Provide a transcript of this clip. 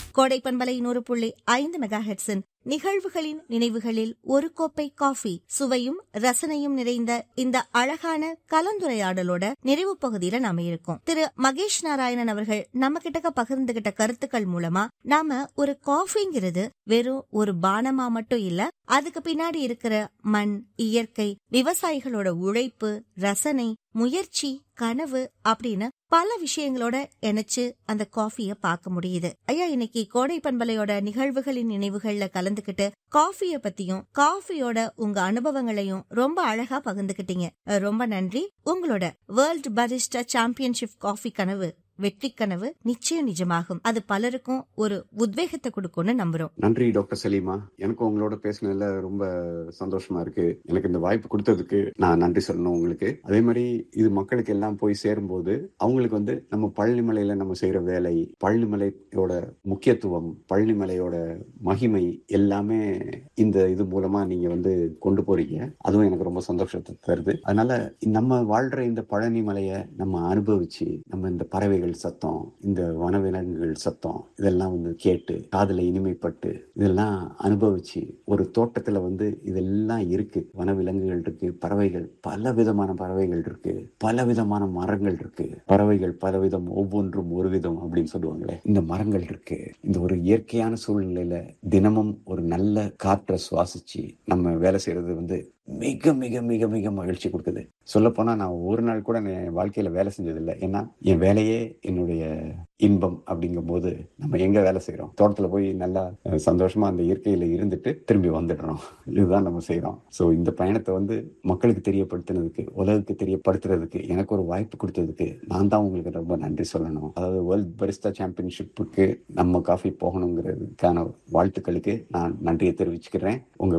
கோடை பண்பலை நூறு புள்ளி ஐந்து மெகா ஹெட்ஸின் நிகழ்வுகளின் நினைவுகளில் ஒரு கோப்பை காஃபி சுவையும் ரசனையும் நிறைந்த இந்த அழகான கலந்துரையாடலோட நிறைவு பகுதியில நாம இருக்கோம் திரு மகேஷ் நாராயணன் அவர்கள் நம்ம கிட்ட பகிர்ந்துகிட்ட கருத்துக்கள் மூலமா நாம ஒரு காஃபிங்கிறது வெறும் ஒரு பானமா மட்டும் இல்ல அதுக்கு பின்னாடி இருக்கிற மண் இயற்கை விவசாயிகளோட உழைப்பு ரசனை முயற்சி கனவு அப்படின்னு பல விஷயங்களோட இணைச்சு அந்த காஃபிய பார்க்க முடியுது ஐயா இன்னைக்கு கோடை பண்பலையோட நிகழ்வுகளின் நினைவுகள்ல கலந்துகிட்டு காஃபிய பத்தியும் காஃபியோட உங்க அனுபவங்களையும் ரொம்ப அழகா பகிர்ந்துகிட்டீங்க அஹ் ரொம்ப நன்றி உங்களோட வேர்ல்ட் பரிஸ்டா சாம்பியன்ஷிப் காஃபி கனவு வெற்றி கனவு நிச்சயம் நிஜமாகும் அது பலருக்கும் ஒரு உத்வேகத்தை கொடுக்கும்னு நம்புறோம் நன்றி டாக்டர் சலீமா எனக்கும் உங்களோட பேசினதுல ரொம்ப சந்தோஷமா இருக்கு எனக்கு இந்த வாய்ப்பு கொடுத்ததுக்கு நான் நன்றி சொல்லணும் உங்களுக்கு அதே மாதிரி இது மக்களுக்கு எல்லாம் போய் சேரும்போது அவங்களுக்கு வந்து நம்ம பழனிமலையில நம்ம செய்யற வேலை பழனிமலையோட முக்கியத்துவம் பழனிமலையோட மகிமை எல்லாமே இந்த இது மூலமா நீங்க வந்து கொண்டு போறீங்க அதுவும் எனக்கு ரொம்ப சந்தோஷத்தை தருது அதனால நம்ம வாழ்ற இந்த பழனி மலையை நம்ம அனுபவிச்சு நம்ம இந்த பறவைகள் சத்தம் இந்த வனவிலங்குகள் சத்தம் இதெல்லாம் வந்து கேட்டு காதுல இனிமைப்பட்டு இதெல்லாம் அனுபவிச்சு ஒரு தோட்டத்துல வந்து இதெல்லாம் இருக்கு வனவிலங்குகள் இருக்கு பறவைகள் பல விதமான பறவைகள் இருக்கு பல விதமான மரங்கள் இருக்கு பறவைகள் பலவிதம் ஒவ்வொன்றும் ஒரு விதம் அப்படின்னு சொல்லுவாங்களே இந்த மரங்கள் இருக்கு இந்த ஒரு இயற்கையான சூழ்நிலையில தினமும் ஒரு நல்ல காற்றை சுவாசிச்சு நம்ம வேலை செய்யறது வந்து மிக மிக மிக மிக மகிழ்ச்சி கொடுக்குது சொல்ல போனா நான் ஒரு நாள் கூட நான் என் வாழ்க்கையில வேலை செஞ்சதில்லை ஏன்னா என் வேலையே என்னுடைய இன்பம் அப்படிங்கும் போது நம்ம எங்க வேலை செய்யறோம் தோட்டத்துல போய் நல்லா அஹ், சந்தோஷமா அந்த இயற்கையில இருந்துட்டு திரும்பி வந்துடுறோம் இதுதான் நம்ம செய்யறோம் சோ இந்த பயணத்தை வந்து மக்களுக்கு தெரியப்படுத்தினதுக்கு உலகுக்கு தெரியப்படுத்துறதுக்கு எனக்கு ஒரு வாய்ப்பு கொடுத்ததுக்கு நான் தான் உங்களுக்கு ரொம்ப நன்றி சொல்லணும் அதாவது வேர்ல்ட் பரிஸ்தா சாம்பியன்ஷிப்புக்கு நம்ம காஃபி போகணுங்கிறதுக்கான வாழ்த்துக்களுக்கு நான் நன்றியை தெரிவிச்சுக்கிறேன் உங்க